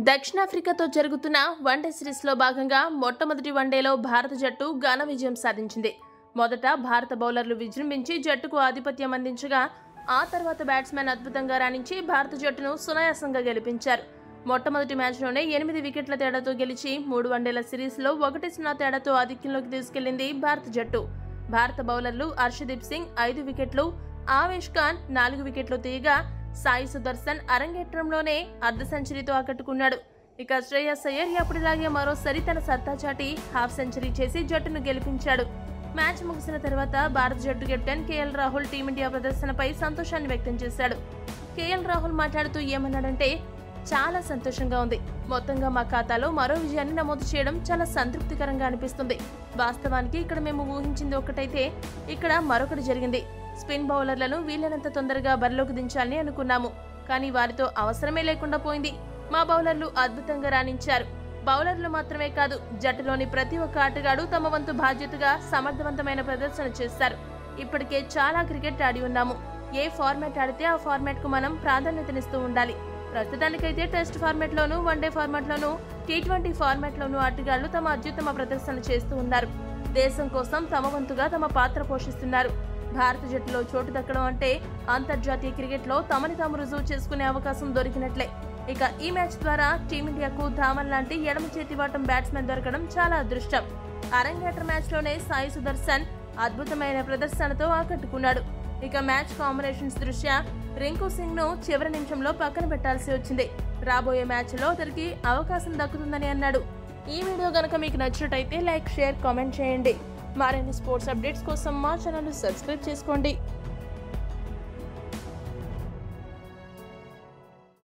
దక్షిణాఫ్రికాతో జరుగుతున్న వన్డే సిరీస్లో భాగంగా మొట్టమొదటి వన్డేలో భారత జట్టు ఘన విజయం సాధించింది మొదట భారత బౌలర్లు విజృంభించి జట్టుకు ఆధిపత్యం అందించగా ఆ తర్వాత బ్యాట్స్మెన్ అద్భుతంగా రాణించి భారత జట్టును సునాయాసంగా గెలిపించారు మొట్టమొదటి మ్యాచ్లోనే ఎనిమిది వికెట్ల తేడాతో గెలిచి మూడు వన్డేల సిరీస్లో ఒకటి సున్నా తేడాతో ఆధిక్యంలోకి తీసుకెళ్లింది భారత జట్టు భారత బౌలర్లు హర్షదీప్ సింగ్ ఐదు వికెట్లు ఆవేష్ ఖాన్ నాలుగు వికెట్లు తీయగా సాయి సుదర్శన్ అరంగేట్రంలోనే అర్ధ సెంచరీతో ఆకట్టుకున్నాడు ఇక శ్రేయస్ అయ్యర్ ఎప్పటిలాగే మరోసారి తన సత్తా చాటి హాఫ్ సెంచరీ చేసి జట్టును గెలిపించాడు మ్యాచ్ ముగిసిన తర్వాత భారత జట్టు కెప్టెన్ కేఎల్ రాహుల్ టీమిండియా ప్రదర్శనపై సంతోషాన్ని వ్యక్తం చేశాడు కేఎల్ రాహుల్ మాట్లాడుతూ ఏమన్నాడంటే చాలా సంతోషంగా ఉంది మొత్తంగా మా ఖాతాలో మరో విజయాన్ని నమోదు చేయడం చాలా సంతృప్తికరంగా అనిపిస్తుంది వాస్తవానికి ఇక్కడ మేము ఊహించింది ఒకటైతే ఇక్కడ మరొకటి జరిగింది స్పిన్ బౌలర్లను వీలైనంత తొందరగా బరిలోకి దించాలని అనుకున్నాము కానీ వారితో అవసరమే లేకుండా పోయింది మా బౌలర్లు అద్భుతంగా రాణించారు బౌలర్లు మాత్రమే కాదు జట్టులోని ప్రతి ఒక్క ఆటగాడు తమ వంతు బాధ్యతగా సమర్థవంతమైన ప్రదర్శన చేస్తారు ఇప్పటికే చాలా క్రికెట్ ఆడి ఉన్నాము ఏ ఫార్మాట్ ఆడితే ఆ ఫార్మాట్ కు మనం ప్రాధాన్యతనిస్తూ ఉండాలి ప్రస్తుతానికైతే టెస్ట్ ఫార్మాట్ లోను వన్డే ఫార్మాట్ లోను టీ ట్వంటీ ఫార్మాట్ లోను ఆటగాళ్లు తమ అత్యుత్తమ ప్రదర్శన చేస్తూ ఉన్నారు దేశం కోసం తమ వంతుగా తమ పాత్ర పోషిస్తున్నారు భారత జట్టులో చోటు దక్కడం అంటే అంతర్జాతీయ క్రికెట్లో తమని తాము రుజువు చేసుకునే అవకాశం దొరికినట్లే ఇక ఈ మ్యాచ్ ద్వారా టీమిండియాకు ధావన్ లాంటి ఎడమ చేతివాటం బ్యాట్స్మెన్ దొరకడం చాలా అదృష్టం అరంగేట్ర మ్యాచ్ లోనే సాయి సుదర్శన్ అద్భుతమైన ప్రదర్శనతో ఆకట్టుకున్నాడు ఇక మ్యాచ్ కాంబినేషన్స్ దృష్ట్యా రింకు సింగ్ ను చివరి నిమిషంలో పక్కన పెట్టాల్సి వచ్చింది రాబోయే మ్యాచ్ లో అతనికి అవకాశం దక్కుతుందని అన్నాడు ఈ వీడియో గనక మీకు నచ్చినట్టయితే లైక్ షేర్ కామెంట్ చేయండి మరిన్ని స్పోర్ట్స్ అప్డేట్స్ కోసం మా ఛానల్ సబ్స్క్రైబ్ చేసుకోండి